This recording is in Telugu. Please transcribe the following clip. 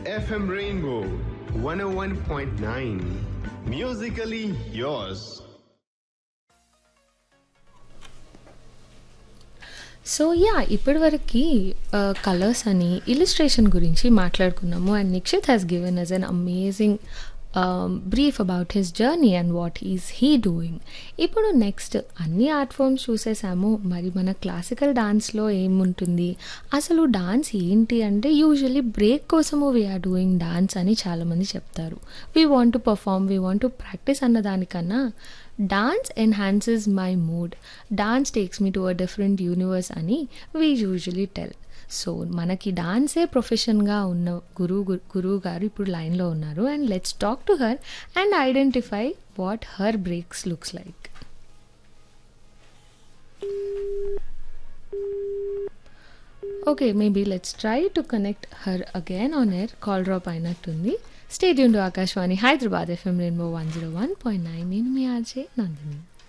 FM Rainbow 101.9. Musically yours. So yeah ఇప్పటివరకు కలర్స్ అని ఇలిస్ట్రేషన్ గురించి మాట్లాడుకున్నాము and Nikshith has given us an amazing brief about his journey and what is he doing ఇప్పుడు నెక్స్ట్ అన్ని ఆర్ట్ ఫామ్స్ చూసేసాము మరి మన క్లాసికల్ డాన్స్లో ఏముంటుంది అసలు డాన్స్ ఏంటి అంటే యూజువలీ బ్రేక్ కోసము వీఆర్ డూయింగ్ డాన్స్ అని చాలామంది చెప్తారు we want to perform we want to practice అన్న దానికన్నా dance enhances my mood dance takes me to a different universe అని వీ యూజువలీ టెల్ సో మనకి డాన్సే ప్రొఫెషన్గా ఉన్న గురువు గురువు గారు ఇప్పుడు లైన్లో ఉన్నారు and let's talk to her and identify what her breaks looks like okay maybe let's try to connect her again on air call drop అయినట్టుంది stadium to Akashvani Hyderabad FM rainbow one zero one point nine నేను మీ ఆర్జే నందిని